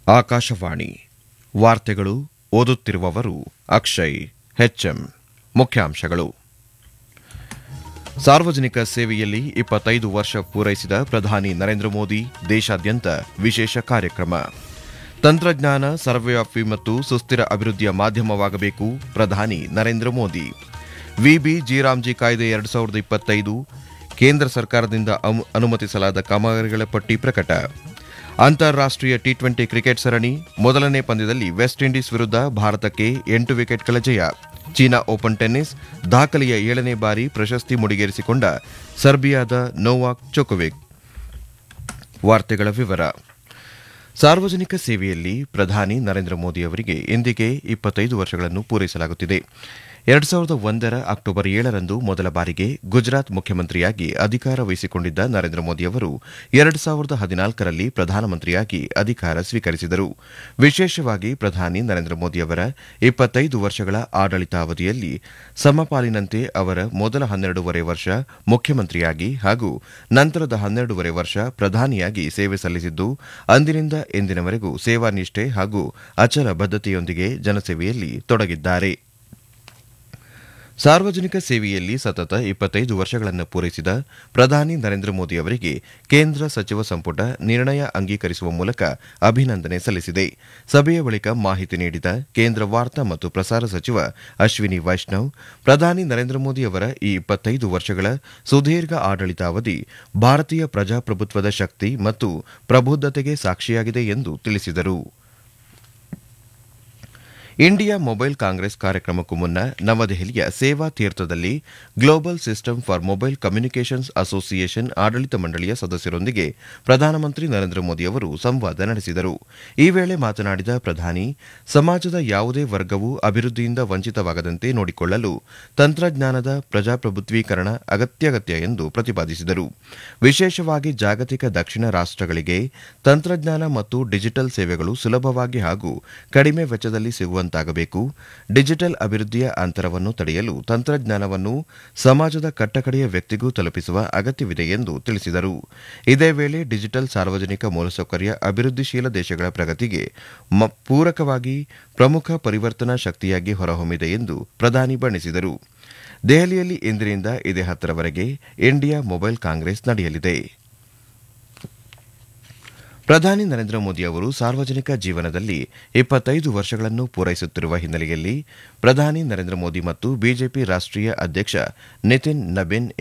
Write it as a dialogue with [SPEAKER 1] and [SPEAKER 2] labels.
[SPEAKER 1] ಆಕಾಶವಾಣಿ ವಾರ್ತೆಗಳು ಓದುತ್ತಿರುವವರು ಅಕ್ಷಯ್ ಹೆಚ್ಎಂ ಮುಖ್ಯಾಂಶಗಳು ಸಾರ್ವಜನಿಕ ಸೇವೆಯಲ್ಲಿ ಇಪ್ಪತ್ತೈದು ವರ್ಷ ಪೂರೈಸಿದ ಪ್ರಧಾನಿ ನರೇಂದ್ರ ಮೋದಿ ದೇಶಾದ್ಯಂತ ವಿಶೇಷ ಕಾರ್ಯಕ್ರಮ ತಂತ್ರಜ್ಞಾನ ಸರ್ವವ್ಯಾಪಿ ಮತ್ತು ಸುಸ್ಥಿರ ಅಭಿವೃದ್ಧಿಯ ಮಾಧ್ಯಮವಾಗಬೇಕು ಪ್ರಧಾನಿ ನರೇಂದ್ರ ಮೋದಿ ವಿಬಿ ಜಿರಾಮ್ಜಿ ಕಾಯ್ದೆ ಎರಡು ಸಾವಿರದ ಇಪ್ಪತ್ತೈದು ಕೇಂದ್ರ ಸರ್ಕಾರದಿಂದ ಅನು- ಅನುಮತಿಸಲಾದ ಕಾಮಗಾರಿಗಳ ಪಟ್ಟಿ ಪ್ರಕಟ ಅಂತಾರಾಷ್ಟೀಯ ಟಿ ಟ್ವೆಂಟಿ ಕ್ರಿಕೆಟ್ ಸರಣಿ ಮೊದಲನೇ ಪಂದ್ಯದಲ್ಲಿ ವೆಸ್ಟ್ ಇಂಡೀಸ್ ವಿರುದ್ಧ ಭಾರತಕ್ಕೆ ಎಂಟು ವಿಕೆಟ್ಗಳ ಜಯ ಚೀನಾ ಓಪನ್ ಟೆನ್ನಿಸ್ ದಾಖಲೆಯ ಏಳನೇ ಬಾರಿ ಪ್ರಶಸ್ತಿ ಮುಡಿಗೇರಿಸಿಕೊಂಡ ಸರ್ಬಿಯಾದ ನೋವಾಕ್ ಜೊಕೊವಿಕ್ ವಾರ್ತೆಗಳ ವಿವರ ಸಾರ್ವಜನಿಕ ಸೇವೆಯಲ್ಲಿ ಪ್ರಧಾನಿ ನರೇಂದ್ರ ಮೋದಿ ಅವರಿಗೆ ಇಂದಿಗೆ ಇಪ್ಪತ್ತೈದು ವರ್ಷಗಳನ್ನು ಪೂರೈಸಲಾಗುತ್ತಿದೆ ಎರಡು ಸಾವಿರದ ಒಂದರ ಅಕ್ಟೋಬರ್ ಏಳರಂದು ಮೊದಲ ಬಾರಿಗೆ ಗುಜರಾತ್ ಮುಖ್ಯಮಂತ್ರಿಯಾಗಿ ಅಧಿಕಾರ ವಹಿಸಿಕೊಂಡಿದ್ದ ನರೇಂದ್ರ ಮೋದಿ ಅವರು ಎರಡು ಸಾವಿರದ ಹದಿನಾಲ್ಕರಲ್ಲಿ ಪ್ರಧಾನಮಂತ್ರಿಯಾಗಿ ಅಧಿಕಾರ ಸ್ವೀಕರಿಸಿದರು ವಿಶೇಷವಾಗಿ ಪ್ರಧಾನಿ ನರೇಂದ್ರ ಮೋದಿ ಅವರ ಇಪ್ಪತ್ತೈದು ವರ್ಷಗಳ ಆಡಳಿತಾವಧಿಯಲ್ಲಿ ಸಮಪಾಲಿನಂತೆ ಅವರ ಮೊದಲ ಹನ್ನೆರಡೂವರೆ ವರ್ಷ ಮುಖ್ಯಮಂತ್ರಿಯಾಗಿ ಹಾಗೂ ನಂತರದ ಹನ್ನೆರಡೂವರೆ ವರ್ಷ ಪ್ರಧಾನಿಯಾಗಿ ಸೇವೆ ಸಲ್ಲಿಸಿದ್ದು ಅಂದಿನಿಂದ ಎಂದಿನವರೆಗೂ ಸೇವಾನಿಷ್ಠೆ ಹಾಗೂ ಅಚಲ ಬದ್ಧತೆಯೊಂದಿಗೆ ಜನಸೇವೆಯಲ್ಲಿ ತೊಡಗಿದ್ದಾರೆ ಸಾರ್ವಜನಿಕ ಸೇವೆಯಲ್ಲಿ ಸತತ ಇಪ್ಪತ್ತೈದು ವರ್ಷಗಳನ್ನು ಪೂರೈಸಿದ ಪ್ರಧಾನಿ ನರೇಂದ್ರ ಮೋದಿ ಅವರಿಗೆ ಕೇಂದ್ರ ಸಚಿವ ಸಂಪುಟ ನಿರ್ಣಯ ಅಂಗೀಕರಿಸುವ ಮೂಲಕ ಅಭಿನಂದನೆ ಸಲ್ಲಿಸಿದೆ ಸಭೆಯ ಬಳಿಕ ಮಾಹಿತಿ ನೀಡಿದ ಕೇಂದ್ರ ವಾರ್ತಾ ಮತ್ತು ಪ್ರಸಾರ ಸಚಿವ ಅಶ್ವಿನಿ ವೈಷ್ಣವ್ ಪ್ರಧಾನಿ ನರೇಂದ್ರ ಮೋದಿ ಅವರ ಈ ಇಪ್ಪತ್ತೈದು ವರ್ಷಗಳ ಸುದೀರ್ಘ ಆಡಳಿತಾವಧಿ ಭಾರತೀಯ ಪ್ರಜಾಪ್ರಭುತ್ವದ ಶಕ್ತಿ ಮತ್ತು ಪ್ರಬುದ್ಧತೆಗೆ ಸಾಕ್ಷಿಯಾಗಿದೆ ಎಂದು ತಿಳಿಸಿದರು ಇಂಡಿಯಾ ಮೊಬೈಲ್ ಕಾಂಗ್ರೆಸ್ ಕಾರ್ಯಕ್ರಮಕ್ಕೂ ಮುನ್ನ ನವದೆಹಲಿಯ ಸೇವಾ ತೀರ್ಥದಲ್ಲಿ global system for mobile communications association ಆಡಳಿತ ಮಂಡಳಿಯ ಸದಸ್ಯರೊಂದಿಗೆ ಪ್ರಧಾನಮಂತ್ರಿ ನರೇಂದ್ರ ಮೋದಿ ಅವರು ಸಂವಾದ ನಡೆಸಿದರು ಈ ವೇಳೆ ಮಾತನಾಡಿದ ಪ್ರಧಾನಿ ಸಮಾಜದ ಯಾವುದೇ ವರ್ಗವೂ ಅಭಿವೃದ್ಧಿಯಿಂದ ವಂಚಿತವಾಗದಂತೆ ನೋಡಿಕೊಳ್ಳಲು ತಂತ್ರಜ್ಞಾನದ ಪ್ರಜಾಪ್ರಭುತ್ವೀಕರಣ ಅಗತ್ಯಗತ್ಯ ಎಂದು ಪ್ರತಿಪಾದಿಸಿದರು ವಿಶೇಷವಾಗಿ ಜಾಗತಿಕ ದಕ್ಷಿಣ ರಾಷ್ಟಗಳಿಗೆ ತಂತ್ರಜ್ಞಾನ ಮತ್ತು ಡಿಜಿಟಲ್ ಸೇವೆಗಳು ಸುಲಭವಾಗಿ ಹಾಗೂ ಕಡಿಮೆ ವೆಚ್ಚದಲ್ಲಿ ಸಿಗುವಂತಾಗಬೇಕು ಡಿಜಿಟಲ್ ಅಭಿವೃದ್ಧಿಯ ಅಂತರವನ್ನು ತಡೆಯಲು ತಂತ್ರಜ್ಞಾನವನ್ನು ಸಮಾಜದ ಕಟ್ಟಕಡೆಯ ವ್ಯಕ್ತಿಗೂ ತಲುಪಿಸುವ ಅಗತ್ಯವಿದೆ ಎಂದು ತಿಳಿಸಿದರು ಇದೇ ವೇಳೆ ಡಿಜಿಟಲ್ ಸಾರ್ವಜನಿಕ ಮೂಲಸೌಕರ್ಯ ಅಭಿವೃದ್ಧಿಶೀಲ ದೇಶಗಳ ಪ್ರಗತಿಗೆ ಮ- ಪೂರಕವಾಗಿ ಪ್ರಮುಖ ಪರಿವರ್ತನಾ ಶಕ್ತಿಯಾಗಿ ಹೊರಹೊಮ್ಮಿದೆ ಎಂದು ಪ್ರಧಾನಿ ಬಣ್ಣಿಸಿದರು ದೆಹಲಿಯಲ್ಲಿ ಇಂದಿನಿಂದ ಇದೇ ಹತ್ತರವರೆಗೆ ಇಂಡಿಯಾ ಮೊಬೈಲ್ ಕಾಂಗ್ರೆಸ್ ನಡೆಯಲಿದೆ ಪ್ರಧಾನಿ ನರೇಂದ್ರ ಮೋದಿ ಅವರು ಸಾರ್ವಜನಿಕ ಜೀವನದಲ್ಲಿ ಇಪ್ಪತ್ತೈದು ವರ್ಷಗಳನ್ನು ಪೂರೈಸುತ್ತಿರುವ ಹಿನ್ನೆಲೆಯಲ್ಲಿ ಪ್ರಧಾನಿ ನರೇಂದ್ರ ಮೋದಿ ಮತ್ತು ಬಿಜೆಪಿ ರಾಷ್ಟೀಯ ಅಧ್ಯಕ್ಷ ನಿತಿನ್ ನಬಿನ್